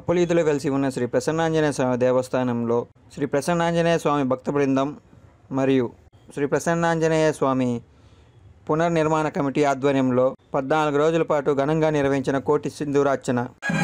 అప్పులీతులు కలిసి ఉన్న శ్రీ ప్రసన్నాంజనేయ స్వామి దేవస్థానంలో శ్రీ ప్రసన్నాంజనేయ స్వామి భక్త బృందం మరియు శ్రీ ప్రసన్నాంజనేయ స్వామి పునర్నిర్మాణ కమిటీ ఆధ్వర్యంలో పద్నాలుగు రోజుల పాటు ఘనంగా నిర్వహించిన కోటి సింధూరార్చన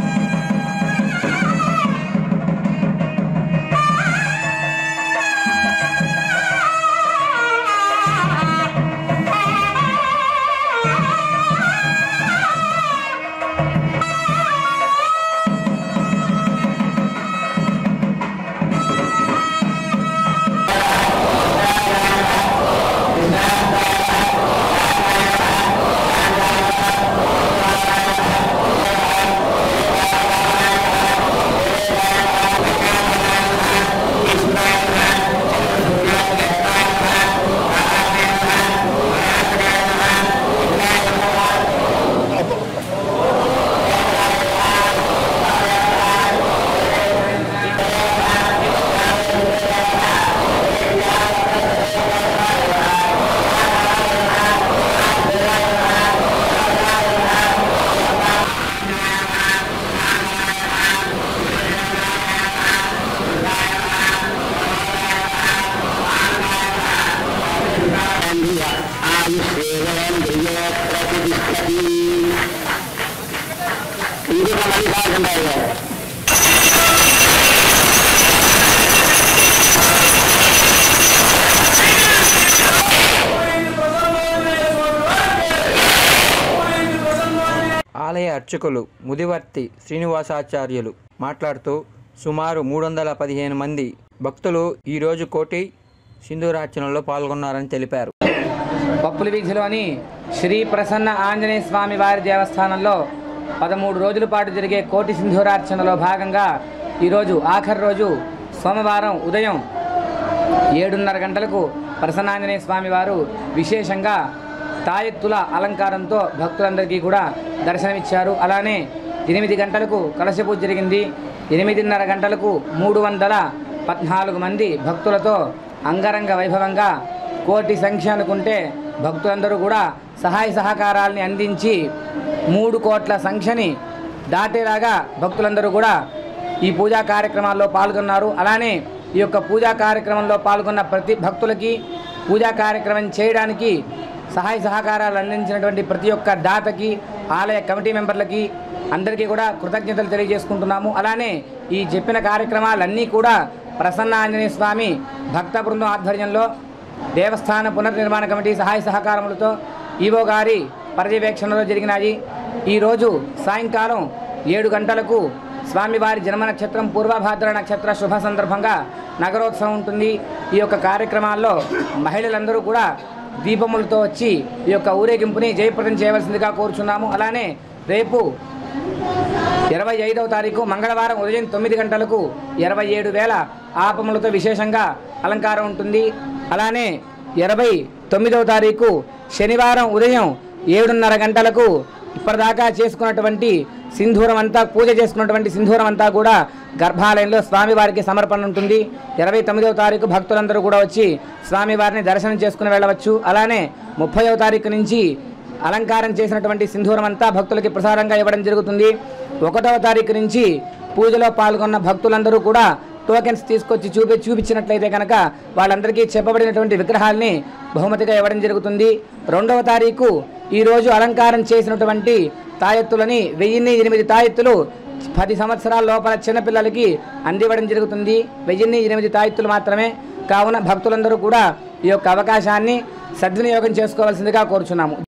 ఆలయ అర్చకులు ముదివర్తి శ్రీనివాసాచార్యులు మాట్లాడుతూ సుమారు మూడు వందల పదిహేను మంది భక్తులు ఈరోజు కోటి సింధూరార్చనలో పాల్గొన్నారని తెలిపారు పప్పుల వీధిలోని శ్రీ ప్రసన్న ఆంజనేయ స్వామి వారి దేవస్థానంలో పదమూడు రోజుల పాటు జరిగే కోటి సింధూరార్చనలో భాగంగా ఈరోజు ఆఖరి రోజు సోమవారం ఉదయం ఏడున్నర గంటలకు ప్రసన్నాంజనేయ స్వామి వారు విశేషంగా తాయెత్తుల అలంకారంతో భక్తులందరికీ కూడా దర్శనమిచ్చారు అలానే ఎనిమిది గంటలకు కలశ పూజ జరిగింది ఎనిమిదిన్నర గంటలకు మూడు వందల పద్నాలుగు మంది భక్తులతో అంగరంగ వైభవంగా కోటి సంఖ్య అనుకుంటే భక్తులందరూ కూడా సహాయ సహకారాల్ని అందించి మూడు కోట్ల సంఖ్యని దాటేలాగా భక్తులందరూ కూడా ఈ పూజా కార్యక్రమాల్లో పాల్గొన్నారు అలానే ఈ యొక్క పూజా కార్యక్రమంలో పాల్గొన్న ప్రతి భక్తులకి పూజా కార్యక్రమం చేయడానికి సహాయ సహకారాలు అందించినటువంటి ప్రతి ఒక్క దాతకి ఆలయ కమిటీ మెంబర్లకి అందరికీ కూడా కృతజ్ఞతలు తెలియజేసుకుంటున్నాము అలానే ఈ చెప్పిన కార్యక్రమాలన్నీ కూడా ప్రసన్న ఆంజనేయ స్వామి భక్త బృందం ఆధ్వర్యంలో దేవస్థాన పునర్నిర్మాణ కమిటీ సహాయ సహకారములతో ఈవో గారి పర్యవేక్షణలో జరిగినాయి ఈరోజు సాయంకాలం ఏడు గంటలకు స్వామివారి జన్మ నక్షత్రం పూర్వభాద్ర నక్షత్ర శుభ సందర్భంగా నగరోత్సవం ఉంటుంది ఈ యొక్క కార్యక్రమాల్లో మహిళలందరూ కూడా దీపములతో వచ్చి ఈ యొక్క ఊరేగింపుని జయప్రదం చేయవలసిందిగా కోరుచున్నాము అలానే రేపు ఇరవై ఐదవ తారీఖు మంగళవారం ఉదయం తొమ్మిది గంటలకు ఇరవై ఏడు వేల ఆపములతో విశేషంగా అలంకారం ఉంటుంది అలానే ఇరవై తొమ్మిదవ తారీఖు శనివారం ఉదయం ఏడున్నర గంటలకు ఇప్పటిదాకా చేసుకున్నటువంటి సింధూరం అంతా పూజ చేసుకున్నటువంటి సింధూరం అంతా కూడా గర్భాలయంలో స్వామివారికి సమర్పణ ఉంటుంది ఇరవై తొమ్మిదవ తారీఖు భక్తులందరూ కూడా వచ్చి స్వామివారిని దర్శనం చేసుకుని వెళ్ళవచ్చు అలానే ముప్పైవ తారీఖు నుంచి అలంకారం చేసినటువంటి సింధూరం అంతా భక్తులకి ప్రసారంగా ఇవ్వడం జరుగుతుంది ఒకటవ తారీఖు నుంచి పూజలో పాల్గొన్న భక్తులందరూ కూడా టోకెన్స్ తీసుకొచ్చి చూపి చూపించినట్లయితే కనుక వాళ్ళందరికీ చెప్పబడినటువంటి విగ్రహాల్ని బహుమతిగా ఇవ్వడం జరుగుతుంది రెండవ తారీఖు ఈరోజు అలంకారం చేసినటువంటి తాయెత్తులని వెయ్యిన్ని ఎనిమిది తాయెత్తులు పది సంవత్సరాల లోపల చిన్నపిల్లలకి అందివ్వడం జరుగుతుంది వెయ్యిన్ని ఎనిమిది తాయెత్తులు మాత్రమే కావున భక్తులందరూ కూడా ఈ యొక్క అవకాశాన్ని సద్వినియోగం చేసుకోవాల్సిందిగా కోరుచున్నాము